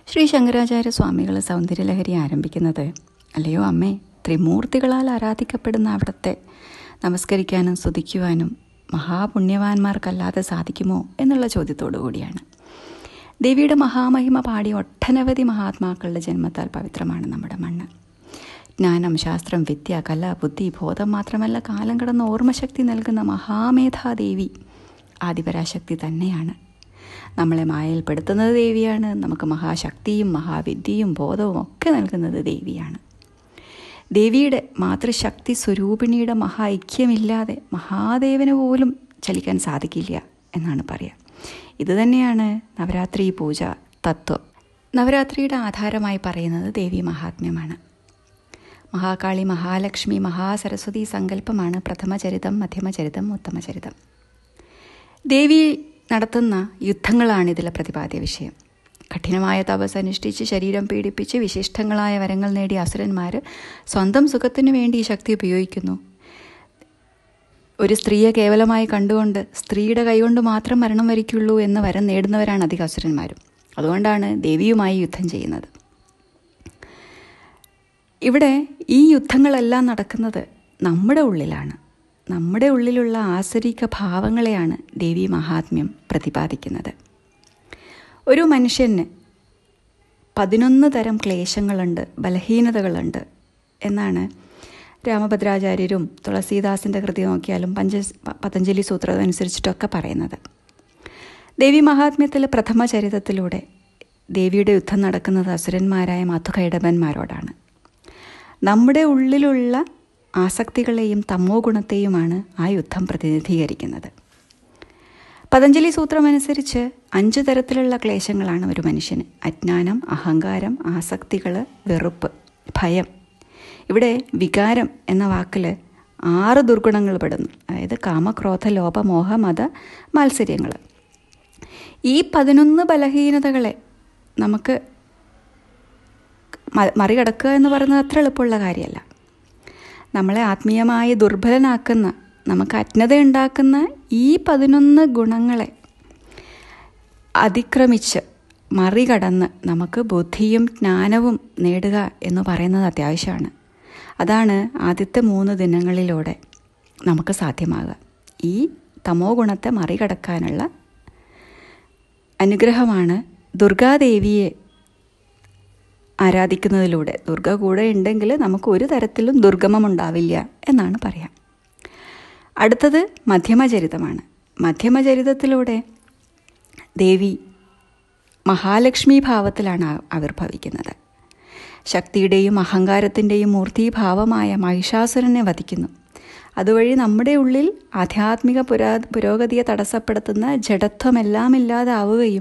ശ്രീ ശങ്കരാചാര്യ സ്വാമികൾ സൗന്ദര്യലഹരി ആരംഭിക്കുന്നത് അല്ലയോ അമ്മേ ത്രിമൂർത്തികളാൽ ആരാധിക്കപ്പെടുന്ന അവിടത്തെ നമസ്കരിക്കാനും സ്തുതിക്കുവാനും മഹാപുണ്യവാന്മാർക്കല്ലാതെ സാധിക്കുമോ എന്നുള്ള ചോദ്യത്തോടു കൂടിയാണ് ദേവിയുടെ മഹാമഹിമ പാടിയ ഒട്ടനവധി മഹാത്മാക്കളുടെ ജന്മത്താൽ പവിത്രമാണ് നമ്മുടെ മണ്ണ് ജ്ഞാനം ശാസ്ത്രം വിദ്യ കല ബുദ്ധി ബോധം മാത്രമല്ല കാലം കടന്ന ഓർമ്മശക്തി നൽകുന്ന മഹാമേധാദേവി ആദിപരാശക്തി തന്നെയാണ് നമ്മളെ മായയിൽപ്പെടുത്തുന്നത് ദേവിയാണ് നമുക്ക് മഹാശക്തിയും മഹാവിദ്യയും ബോധവും ഒക്കെ നൽകുന്നത് ദേവിയാണ് ദേവിയുടെ മാതൃശക്തി സ്വരൂപിണിയുടെ മഹാ ഐക്യമില്ലാതെ മഹാദേവന് പോലും ചലിക്കാൻ സാധിക്കില്ല എന്നാണ് പറയുക ഇതുതന്നെയാണ് നവരാത്രി പൂജ തത്വം നവരാത്രിയുടെ ആധാരമായി പറയുന്നത് ദേവി മഹാത്മ്യമാണ് മഹാകാളി മഹാലക്ഷ്മി മഹാസരസ്വതി സങ്കല്പമാണ് പ്രഥമചരിതം മധ്യമചരിതം ഉത്തമചരിതം ദേവി നടത്തുന്ന യുദ്ധങ്ങളാണ് ഇതിലെ പ്രതിപാദ്യ വിഷയം കഠിനമായ തപസ് അനുഷ്ഠിച്ച് ശരീരം പീഡിപ്പിച്ച് വിശിഷ്ടങ്ങളായ വരങ്ങൾ നേടിയ അസുരന്മാർ സ്വന്തം സുഖത്തിനു വേണ്ടി ഈ ശക്തി ഉപയോഗിക്കുന്നു ഒരു സ്ത്രീയെ കേവലമായി കണ്ടുകൊണ്ട് സ്ത്രീയുടെ കൈകൊണ്ട് മാത്രം മരണം വരിക്കുള്ളൂ എന്ന് വരം നേടുന്നവരാണ് അധിക അസുരന്മാരും അതുകൊണ്ടാണ് ദേവിയുമായി യുദ്ധം ചെയ്യുന്നത് ഇവിടെ ഈ യുദ്ധങ്ങളെല്ലാം നടക്കുന്നത് നമ്മുടെ ഉള്ളിലാണ് നമ്മുടെ ഉള്ളിലുള്ള ആസരിക ഭാവങ്ങളെയാണ് ദേവി മഹാത്മ്യം പ്രതിപാദിക്കുന്നത് ഒരു മനുഷ്യന് പതിനൊന്ന് തരം ക്ലേശങ്ങളുണ്ട് ബലഹീനതകളുണ്ട് എന്നാണ് രാമഭദ്രാചാര്യരും തുളസീദാസിൻ്റെ കൃതി നോക്കിയാലും പഞ്ച പതഞ്ജലി സൂത്രം അനുസരിച്ചിട്ടൊക്കെ പറയുന്നത് ദേവി മഹാത്മ്യത്തിലെ പ്രഥമ ചരിതത്തിലൂടെ ദേവിയുടെ യുദ്ധം നടക്കുന്നത് അസുരന്മാരായ മധുകൈടവന്മാരോടാണ് നമ്മുടെ ഉള്ളിലുള്ള ആസക്തികളെയും തമോ ഗുണത്തെയുമാണ് ആ യുദ്ധം പ്രതിനിധീകരിക്കുന്നത് പതഞ്ജലി സൂത്രമനുസരിച്ച് അഞ്ച് തരത്തിലുള്ള ക്ലേശങ്ങളാണ് ഒരു മനുഷ്യന് അജ്ഞാനം അഹങ്കാരം ആസക്തികൾ വെറുപ്പ് ഭയം ഇവിടെ വികാരം എന്ന വാക്കിൽ ആറ് ദുർഗുണങ്ങൾ പെടുന്നു അതായത് കാമക്രോധ ലോപ മോഹ മത മാത്സര്യങ്ങൾ ഈ പതിനൊന്ന് ബലഹീനതകളെ നമുക്ക് മറികടക്കുക എന്ന് പറയുന്നത് അത്ര എളുപ്പമുള്ള കാര്യമല്ല നമ്മളെ ആത്മീയമായി ദുർബലനാക്കുന്ന നമുക്ക് അജ്ഞതയുണ്ടാക്കുന്ന ഈ പതിനൊന്ന് ഗുണങ്ങളെ അതിക്രമിച്ച് മറികടന്ന് നമുക്ക് ബുദ്ധിയും ജ്ഞാനവും നേടുക എന്ന് പറയുന്നത് അത്യാവശ്യമാണ് അതാണ് ആദ്യത്തെ മൂന്ന് ദിനങ്ങളിലൂടെ നമുക്ക് സാധ്യമാകുക ഈ തമോ ഗുണത്തെ മറികടക്കാനുള്ള അനുഗ്രഹമാണ് ദുർഗാദേവിയെ ആരാധിക്കുന്നതിലൂടെ ദുർഗ കൂടെ ഉണ്ടെങ്കിൽ നമുക്ക് ഒരു തരത്തിലും ദുർഗമം ഉണ്ടാവില്ല എന്നാണ് പറയാം അടുത്തത് മധ്യമചരിതമാണ് മധ്യമചരിതത്തിലൂടെ ദേവി മഹാലക്ഷ്മി ഭാവത്തിലാണ് ആവിർഭവിക്കുന്നത് ശക്തിയുടെയും അഹങ്കാരത്തിൻ്റെയും മൂർത്തീഭാവമായ മഹിഷാസുരനെ വധിക്കുന്നു അതുവഴി നമ്മുടെ ഉള്ളിൽ ആധ്യാത്മിക പുരാ പുരോഗതിയെ തടസ്സപ്പെടുത്തുന്ന ജഡത്വമെല്ലാം ഇല്ലാതാവുകയും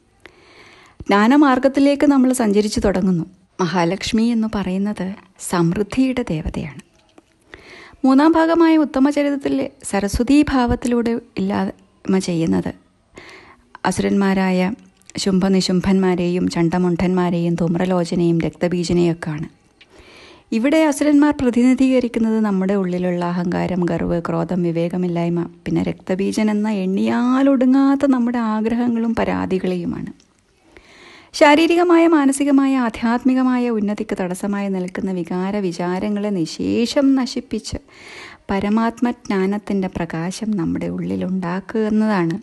ജ്ഞാനമാർഗത്തിലേക്ക് നമ്മൾ സഞ്ചരിച്ചു തുടങ്ങുന്നു മഹാലക്ഷ്മി എന്ന് പറയുന്നത് സമൃദ്ധിയുടെ ദേവതയാണ് മൂന്നാം ഭാഗമായ ഉത്തമചരിതത്തിൽ സരസ്വതീ ഭാവത്തിലൂടെ ഇല്ലായ്മ ചെയ്യുന്നത് അസുരന്മാരായ ശുംഭനിശുംഭന്മാരെയും ചണ്ടമുണ്ഠന്മാരെയും ധൂമ്രലോചനയും രക്തബീജനെയൊക്കെയാണ് ഇവിടെ അസുരന്മാർ പ്രതിനിധീകരിക്കുന്നത് നമ്മുടെ ഉള്ളിലുള്ള അഹങ്കാരം ഗർവ് ക്രോധം വിവേകമില്ലായ്മ പിന്നെ രക്തബീജൻ എന്ന എണ്ണിയാലൊടുങ്ങാത്ത നമ്മുടെ ആഗ്രഹങ്ങളും പരാതികളെയുമാണ് ശാരീരികമായ മാനസികമായ ആധ്യാത്മികമായ ഉന്നതിക്ക് തടസ്സമായി നിൽക്കുന്ന വികാര വിചാരങ്ങളെ നിശേഷം നശിപ്പിച്ച് പരമാത്മജ്ഞാനത്തിൻ്റെ പ്രകാശം നമ്മുടെ ഉള്ളിലുണ്ടാക്കുക എന്നതാണ്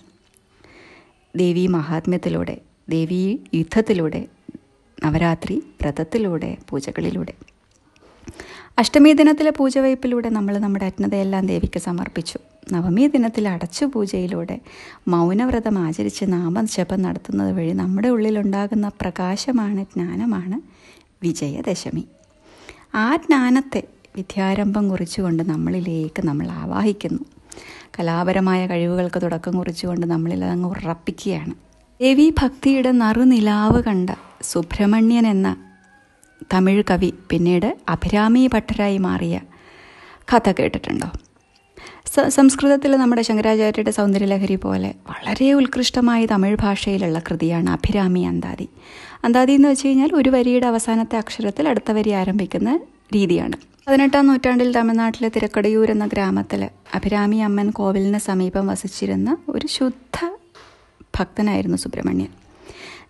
ദേവി മഹാത്മ്യത്തിലൂടെ ദേവി യുദ്ധത്തിലൂടെ നവരാത്രി വ്രതത്തിലൂടെ പൂജകളിലൂടെ അഷ്ടമി ദിനത്തിലെ പൂജവയ്പ്പിലൂടെ നമ്മൾ നമ്മുടെ അജ്ഞതയെല്ലാം ദേവിക്ക് സമർപ്പിച്ചു നവമി ദിനത്തിലെ അടച്ചു പൂജയിലൂടെ മൗനവ്രതം ആചരിച്ച് നാമജപം നടത്തുന്നത് വഴി നമ്മുടെ ഉള്ളിലുണ്ടാകുന്ന പ്രകാശമാണ് ജ്ഞാനമാണ് വിജയദശമി ആ ജ്ഞാനത്തെ വിദ്യാരംഭം കുറിച്ചുകൊണ്ട് നമ്മളിലേക്ക് നമ്മൾ ആവാഹിക്കുന്നു കലാപരമായ കഴിവുകൾക്ക് തുടക്കം കുറിച്ചുകൊണ്ട് നമ്മളിൽ അതങ്ങ് ഉറപ്പിക്കുകയാണ് ദേവി ഭക്തിയുടെ നറുനിലാവ് കണ്ട സുബ്രഹ്മണ്യൻ എന്ന തമിഴ് കവി പിന്നീട് അഭിരാമി ഭട്ടരായി മാറിയ കഥ കേട്ടിട്ടുണ്ടോ സംസ്കൃതത്തിൽ നമ്മുടെ ശങ്കരാചാര്യരുടെ സൗന്ദര്യലഹരി പോലെ വളരെ ഉത്കൃഷ്ടമായ തമിഴ് ഭാഷയിലുള്ള കൃതിയാണ് അഭിരാമി അന്താതി അന്താതി എന്ന് വെച്ച് കഴിഞ്ഞാൽ ഒരു വരിയുടെ അവസാനത്തെ അക്ഷരത്തിൽ അടുത്ത വരി ആരംഭിക്കുന്ന രീതിയാണ് പതിനെട്ടാം നൂറ്റാണ്ടിൽ തമിഴ്നാട്ടിലെ തിരക്കടയൂർ എന്ന ഗ്രാമത്തിൽ അഭിരാമി അമ്മൻ കോവിലിന് സമീപം വസിച്ചിരുന്ന ഒരു ശുദ്ധ ഭക്തനായിരുന്നു സുബ്രഹ്മണ്യൻ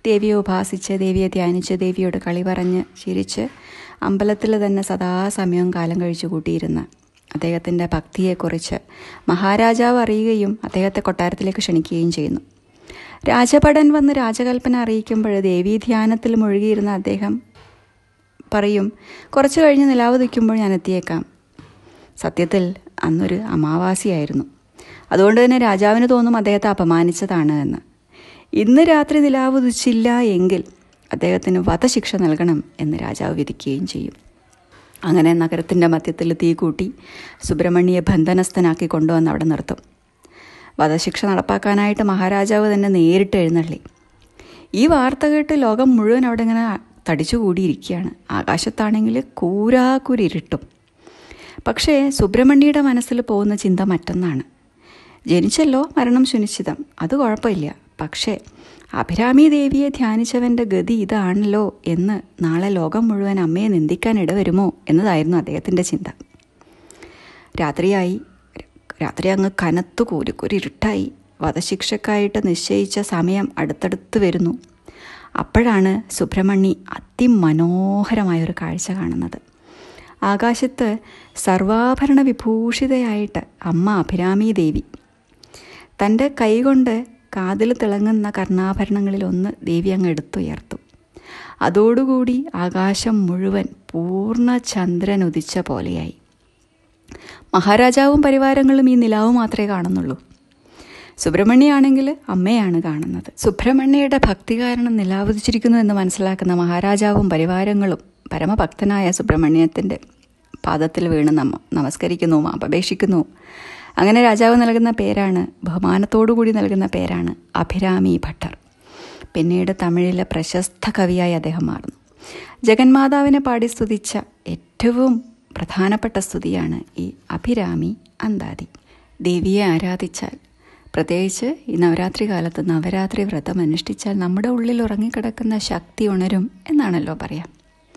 ദേവിയെ ഉപാസിച്ച് ദേവിയെ ധ്യാനിച്ച് ദേവിയോട് കളി പറഞ്ഞ് ചിരിച്ച് അമ്പലത്തിൽ തന്നെ സദാസമയവും കാലം കഴിച്ചു കൂട്ടിയിരുന്ന അദ്ദേഹത്തിൻ്റെ ഭക്തിയെക്കുറിച്ച് മഹാരാജാവ് അറിയുകയും അദ്ദേഹത്തെ കൊട്ടാരത്തിലേക്ക് ക്ഷണിക്കുകയും ചെയ്യുന്നു രാജഭടൻ വന്ന് രാജകൽപ്പന അറിയിക്കുമ്പോൾ ദേവീധ്യാനത്തിൽ മുഴുകിയിരുന്ന അദ്ദേഹം പറയും കുറച്ച് കഴിഞ്ഞ് നിലാവ് നിൽക്കുമ്പോൾ ഞാൻ എത്തിയേക്കാം സത്യത്തിൽ അന്നൊരു അമാവാസിയായിരുന്നു അതുകൊണ്ട് തന്നെ രാജാവിന് തോന്നും അദ്ദേഹത്തെ അപമാനിച്ചതാണ് എന്ന് ഇന്ന് രാത്രി നിലാവ് ഉദിച്ചില്ല എങ്കിൽ അദ്ദേഹത്തിന് വധശിക്ഷ നൽകണം എന്ന് രാജാവ് വിധിക്കുകയും ചെയ്യും അങ്ങനെ നഗരത്തിൻ്റെ മധ്യത്തിൽ തീ കൂട്ടി സുബ്രഹ്മണ്യെ ബന്ധനസ്ഥനാക്കി കൊണ്ടുവന്ന് അവിടെ നിർത്തും വധശിക്ഷ നടപ്പാക്കാനായിട്ട് മഹാരാജാവ് തന്നെ നേരിട്ട് എഴുന്നള്ളി ഈ വാർത്ത കേട്ട് ലോകം മുഴുവൻ അവിടെ ഇങ്ങനെ തടിച്ചുകൂടിയിരിക്കുകയാണ് ആകാശത്താണെങ്കിൽ കൂരാക്കുരിട്ടും പക്ഷേ സുബ്രഹ്മണ്യയുടെ മനസ്സിൽ പോകുന്ന ചിന്ത മറ്റൊന്നാണ് ജനിച്ചല്ലോ മരണം സുനിശ്ചിതം അത് കുഴപ്പമില്ല പക്ഷേ അഭിരാമി ദേവിയെ ധ്യാനിച്ചവൻ്റെ ഗതി ഇതാണല്ലോ എന്ന് നാളെ ലോകം മുഴുവൻ അമ്മയെ നിന്ദിക്കാൻ ഇടവരുമോ എന്നതായിരുന്നു അദ്ദേഹത്തിൻ്റെ ചിന്ത രാത്രിയായി രാത്രി അങ്ങ് കനത്തു കൂരിക്കുരി ഇരുട്ടായി വധശിക്ഷക്കായിട്ട് നിശ്ചയിച്ച സമയം അടുത്തടുത്ത് വരുന്നു അപ്പോഴാണ് സുബ്രഹ്മണി അതിമനോഹരമായൊരു കാഴ്ച കാണുന്നത് ആകാശത്ത് സർവാഭരണ വിഭൂഷിതയായിട്ട് അമ്മ അഭിരാമി ദേവി തൻ്റെ കൈകൊണ്ട് കാതിൽ തിളങ്ങുന്ന കർണാഭരണങ്ങളിൽ ഒന്ന് ദേവി അങ്ങ് എടുത്തുയർത്തു അതോടുകൂടി ആകാശം മുഴുവൻ പൂർണ്ണ ചന്ദ്രൻ ഉദിച്ച പോലെയായി മഹാരാജാവും പരിവാരങ്ങളും ഈ നിലാവ് മാത്രമേ കാണുന്നുള്ളൂ സുബ്രഹ്മണ്യാണെങ്കിൽ അമ്മയാണ് കാണുന്നത് സുബ്രഹ്മണ്യയുടെ ഭക്തി കാരണം നിലാവുദിച്ചിരിക്കുന്നു എന്ന് മനസ്സിലാക്കുന്ന മഹാരാജാവും പരിവാരങ്ങളും പരമഭക്തനായ സുബ്രഹ്മണ്യത്തിൻ്റെ പാദത്തിൽ വീണ് നമ്മ നമസ്കരിക്കുന്നു അപേക്ഷിക്കുന്നു അങ്ങനെ രാജാവ് നൽകുന്ന പേരാണ് ബഹുമാനത്തോടുകൂടി നൽകുന്ന പേരാണ് അഭിരാമി ഭട്ടർ പിന്നീട് തമിഴിലെ പ്രശസ്ത കവിയായി അദ്ദേഹം മാറുന്നു ജഗന്മാതാവിനെ പാടി സ്തുതിച്ച ഏറ്റവും പ്രധാനപ്പെട്ട സ്തുതിയാണ് ഈ അഭിരാമി അന്താതി ദേവിയെ ആരാധിച്ചാൽ പ്രത്യേകിച്ച് ഈ നവരാത്രി കാലത്ത് നവരാത്രി വ്രതം അനുഷ്ഠിച്ചാൽ നമ്മുടെ ഉള്ളിൽ ഉറങ്ങിക്കിടക്കുന്ന ശക്തി ഉണരും എന്നാണല്ലോ പറയാം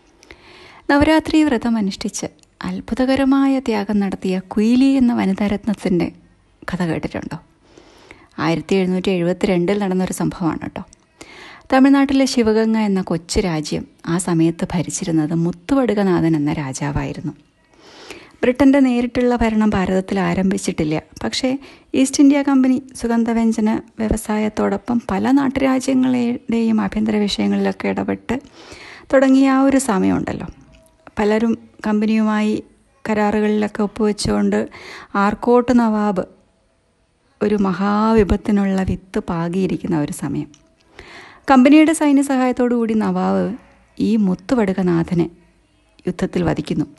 നവരാത്രി വ്രതം അനുഷ്ഠിച്ച് അത്ഭുതകരമായ ത്യാഗം നടത്തിയ കുയിലി എന്ന വനിതാരത്നത്തിൻ്റെ കഥ കേട്ടിട്ടുണ്ടോ ആയിരത്തി എഴുന്നൂറ്റി എഴുപത്തിരണ്ടിൽ നടന്നൊരു സംഭവമാണ് കേട്ടോ തമിഴ്നാട്ടിലെ ശിവഗംഗ എന്ന കൊച്ചു രാജ്യം ആ സമയത്ത് ഭരിച്ചിരുന്നത് മുത്തുവടുകനാഥൻ എന്ന രാജാവായിരുന്നു ബ്രിട്ടൻ്റെ നേരിട്ടുള്ള ഭരണം ഭാരതത്തിൽ ആരംഭിച്ചിട്ടില്ല പക്ഷേ ഈസ്റ്റ് ഇന്ത്യ കമ്പനി സുഗന്ധവ്യഞ്ജന വ്യവസായത്തോടൊപ്പം പല നാട്ടുരാജ്യങ്ങളുടെയും ആഭ്യന്തര വിഷയങ്ങളിലൊക്കെ ഇടപെട്ട് തുടങ്ങിയ ആ ഒരു സമയമുണ്ടല്ലോ പലരും കമ്പനിയുമായി കരാറുകളിലൊക്കെ ഒപ്പുവെച്ചുകൊണ്ട് ആർക്കോട്ട് നവാബ് ഒരു മഹാവിപത്തിനുള്ള വിത്ത് പാകിയിരിക്കുന്ന ഒരു സമയം കമ്പനിയുടെ സൈന്യ സഹായത്തോടു കൂടി നവാബ് ഈ മുത്തുവടുകനാഥനെ യുദ്ധത്തിൽ വധിക്കുന്നു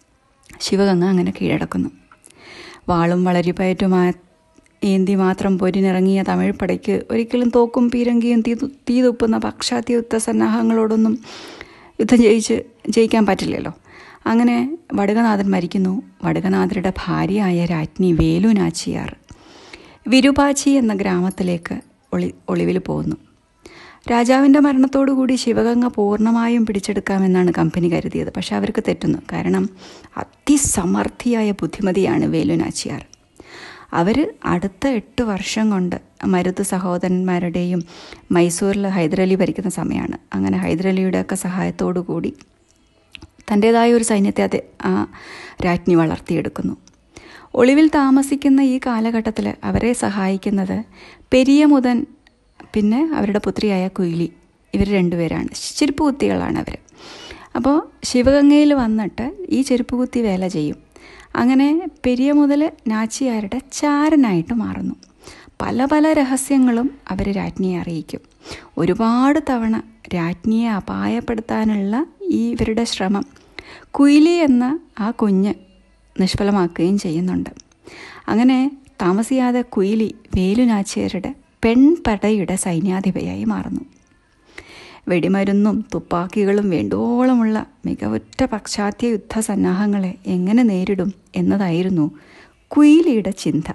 ശിവഗംഗ അങ്ങനെ കീഴടക്കുന്നു വാളും വളരിപ്പയറ്റുമാ ഏന്തി മാത്രം പൊരിനിറങ്ങിയ തമിഴ് പടയ്ക്ക് ഒരിക്കലും തോക്കും പീരങ്കിയും തീ തീ തുപ്പുന്ന പാശ്ചാത്യ യുദ്ധ സന്നാഹങ്ങളോടൊന്നും യുദ്ധം ജയിച്ച് ജയിക്കാൻ പറ്റില്ലല്ലോ അങ്ങനെ വടുകനാഥൻ മരിക്കുന്നു വടുകനാഥരുടെ ഭാര്യയായ രാജ്ഞി വേലു നാച്ചിയാർ വിരുപാച്ചി എന്ന ഗ്രാമത്തിലേക്ക് ഒളി ഒളിവിൽ പോകുന്നു രാജാവിൻ്റെ മരണത്തോടുകൂടി ശിവഗംഗ പൂർണ്ണമായും പിടിച്ചെടുക്കാമെന്നാണ് കമ്പനി കരുതിയത് പക്ഷെ അവർക്ക് തെറ്റുന്നു കാരണം അതിസമർത്ഥിയായ ബുദ്ധിമതിയാണ് വേലു നാച്ചിയാർ അവർ അടുത്ത എട്ട് വർഷം കൊണ്ട് മരുത് സഹോദരന്മാരുടെയും മൈസൂരിൽ ഹൈദരലി ഭരിക്കുന്ന സമയമാണ് അങ്ങനെ ഹൈദരലിയുടെയൊക്കെ സഹായത്തോടു കൂടി തൻ്റേതായ ഒരു സൈന്യത്തെ അത് ആ രാജ്ഞി വളർത്തിയെടുക്കുന്നു ഒളിവിൽ താമസിക്കുന്ന ഈ കാലഘട്ടത്തിൽ അവരെ സഹായിക്കുന്നത് പെരിയ മുതൻ പിന്നെ അവരുടെ പുത്രിയായ കുയിലി ഇവർ രണ്ടുപേരാണ് ചെരുപ്പ് കുത്തികളാണ് അവർ അപ്പോൾ ശിവഗംഗയിൽ വന്നിട്ട് ഈ ചെരുപ്പ് കുത്തി വേല ചെയ്യും അങ്ങനെ പെരിയ മുതൽ നാച്ചിയാരുടെ ചാരനായിട്ട് മാറുന്നു പല പല രഹസ്യങ്ങളും അവർ രാജ്ഞിയെ അറിയിക്കും ഒരുപാട് തവണ രാജ്ഞിയെ അപായപ്പെടുത്താനുള്ള ഈ ഇവരുടെ ശ്രമം കുയിലി എന്ന ആ കുഞ്ഞ് നിഷ്ഫലമാക്കുകയും ചെയ്യുന്നുണ്ട് അങ്ങനെ താമസിയാതെ കുയിലി വേലുനാച്ചിയരുടെ പെൺപടയുടെ സൈന്യാധിപയായി മാറുന്നു വെടിമരുന്നും തുപ്പാക്കികളും വേണ്ടോളമുള്ള മികവുറ്റ പാശ്ചാത്യ യുദ്ധസന്നാഹങ്ങളെ എങ്ങനെ നേരിടും എന്നതായിരുന്നു കുയിലിയുടെ ചിന്ത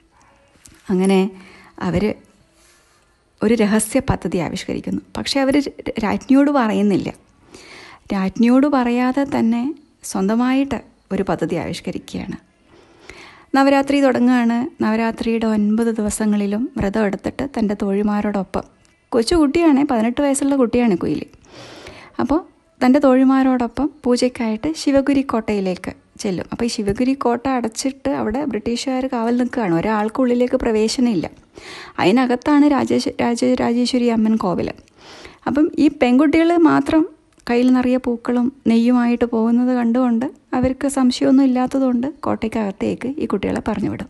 അങ്ങനെ അവർ ഒരു രഹസ്യ പദ്ധതി ആവിഷ്കരിക്കുന്നു പക്ഷെ അവർ രാജ്ഞിയോട് പറയുന്നില്ല രാജ്ഞിയോട് പറയാതെ തന്നെ സ്വന്തമായിട്ട് ഒരു പദ്ധതി ആവിഷ്കരിക്കുകയാണ് നവരാത്രി തുടങ്ങുകയാണ് നവരാത്രിയുടെ ഒൻപത് ദിവസങ്ങളിലും വ്രതം എടുത്തിട്ട് തൻ്റെ തോഴിമാരോടൊപ്പം കൊച്ചു കുട്ടിയാണ് പതിനെട്ട് വയസ്സുള്ള കുട്ടിയാണ് കുയിലി അപ്പോൾ തൻ്റെ തോഴിമാരോടൊപ്പം പൂജയ്ക്കായിട്ട് ശിവഗിരി കോട്ടയിലേക്ക് ചെല്ലും അപ്പോൾ ഈ ശിവഗിരി കോട്ട അടച്ചിട്ട് അവിടെ ബ്രിട്ടീഷുകാർ കാവൽ നിൽക്കുകയാണ് ഒരാൾക്കുള്ളിലേക്ക് പ്രവേശനമില്ല അതിനകത്താണ് രാജേശ് രാജരാജേശ്വരി അമ്മൻ കോവിൽ അപ്പം ഈ പെൺകുട്ടികൾ മാത്രം കയ്യിൽ നിറയെ പൂക്കളും നെയ്യുമായിട്ട് പോകുന്നത് കണ്ടുകൊണ്ട് അവർക്ക് സംശയമൊന്നും ഇല്ലാത്തതുകൊണ്ട് കോട്ടയ്ക്കകത്തേക്ക് ഈ കുട്ടികളെ പറഞ്ഞു വിടും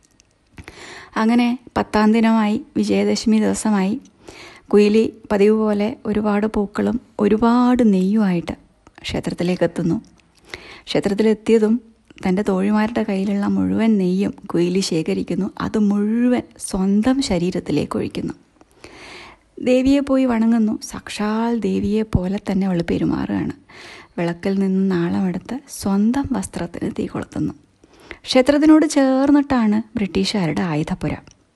അങ്ങനെ പത്താം ദിനമായി വിജയദശമി ദിവസമായി കുയിലി പതിവ് പോലെ ഒരുപാട് പൂക്കളും ഒരുപാട് നെയ്യുമായിട്ട് ക്ഷേത്രത്തിലേക്ക് എത്തുന്നു ക്ഷേത്രത്തിലെത്തിയതും തൻ്റെ തോഴിമാരുടെ കയ്യിലുള്ള മുഴുവൻ നെയ്യും കുയിലി ശേഖരിക്കുന്നു അത് മുഴുവൻ സ്വന്തം ശരീരത്തിലേക്ക് ഒഴിക്കുന്നു ദേവിയെ പോയി വണങ്ങുന്നു സാക്ഷാൽ ദേവിയെ പോലെ തന്നെ അവൾ പെരുമാറുകയാണ് വിളക്കിൽ നിന്ന് നാളമെടുത്ത് സ്വന്തം വസ്ത്രത്തിന് തീ കൊളുത്തുന്നു ക്ഷേത്രത്തിനോട് ചേർന്നിട്ടാണ് ബ്രിട്ടീഷുകാരുടെ ആയുധപ്പുര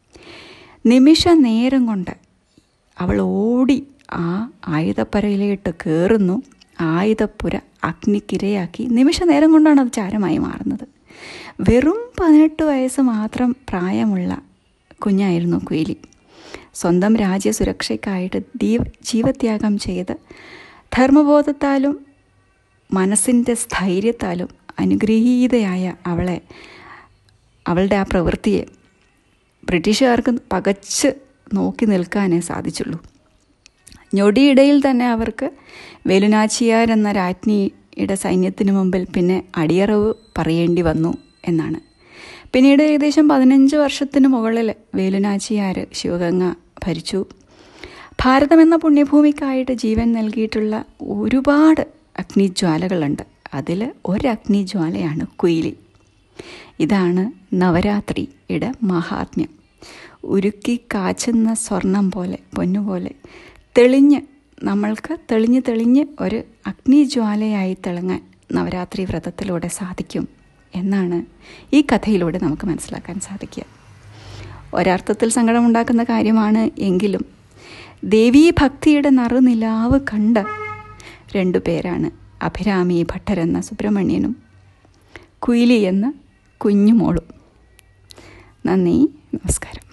നിമിഷ നേരം കൊണ്ട് അവൾ ഓടി ആ ആയുധപ്പുരയിലേക്ക് കയറുന്നു ആയുധപ്പുര അഗ്നിക്കിരയാക്കി നിമിഷ നേരം കൊണ്ടാണ് അത് ചാരമായി മാറുന്നത് വെറും പതിനെട്ട് വയസ്സ് മാത്രം പ്രായമുള്ള കുഞ്ഞായിരുന്നു കുയിലി സ്വന്തം രാജ്യസുരക്ഷയ്ക്കായിട്ട് ദീവ് ജീവത്യാഗം ചെയ്ത് ധർമ്മബോധത്താലും മനസ്സിൻ്റെ സ്ഥൈര്യത്താലും അനുഗ്രഹീതയായ അവളെ അവളുടെ ആ പ്രവൃത്തിയെ ബ്രിട്ടീഷുകാർക്ക് പകച്ച് നോക്കി നിൽക്കാനേ സാധിച്ചുള്ളൂ ഞൊടിയിടയിൽ തന്നെ അവർക്ക് വേലുനാച്ചിയാർ എന്ന രാജ്ഞിയുടെ സൈന്യത്തിന് മുമ്പിൽ പിന്നെ അടിയറവ് പറയേണ്ടി വന്നു എന്നാണ് പിന്നീട് ഏകദേശം പതിനഞ്ച് വർഷത്തിന് മുകളിൽ വേലുനാച്ചിയാർ ശിവഗംഗ ഭരിച്ചു ഭാരതം എന്ന പുണ്യഭൂമിക്കായിട്ട് ജീവൻ നൽകിയിട്ടുള്ള ഒരുപാട് അഗ്നിജ്വാലകളുണ്ട് അതിൽ ഒരു അഗ്നിജ്വാലയാണ് കുയിലി ഇതാണ് നവരാത്രിയുടെ മഹാത്മ്യം ഉരുക്കി കാച്ചുന്ന സ്വർണം പോലെ പൊന്നുപോലെ തെളിഞ്ഞ് നമ്മൾക്ക് തെളിഞ്ഞ് തെളിഞ്ഞ് ഒരു അഗ്നിജ്വാലയായി തിളങ്ങാൻ നവരാത്രി വ്രതത്തിലൂടെ സാധിക്കും എന്നാണ് ഈ കഥയിലൂടെ നമുക്ക് മനസ്സിലാക്കാൻ സാധിക്കുക ഒരർത്ഥത്തിൽ സങ്കടമുണ്ടാക്കുന്ന കാര്യമാണ് എങ്കിലും ദേവീ ഭക്തിയുടെ നറുനിലാവ് കണ്ട രണ്ടു പേരാണ് അഭിരാമി ഭട്ടരെന്ന സുബ്രഹ്മണ്യനും കുയിലി എന്ന കുഞ്ഞുമോളും നന്ദി നമസ്കാരം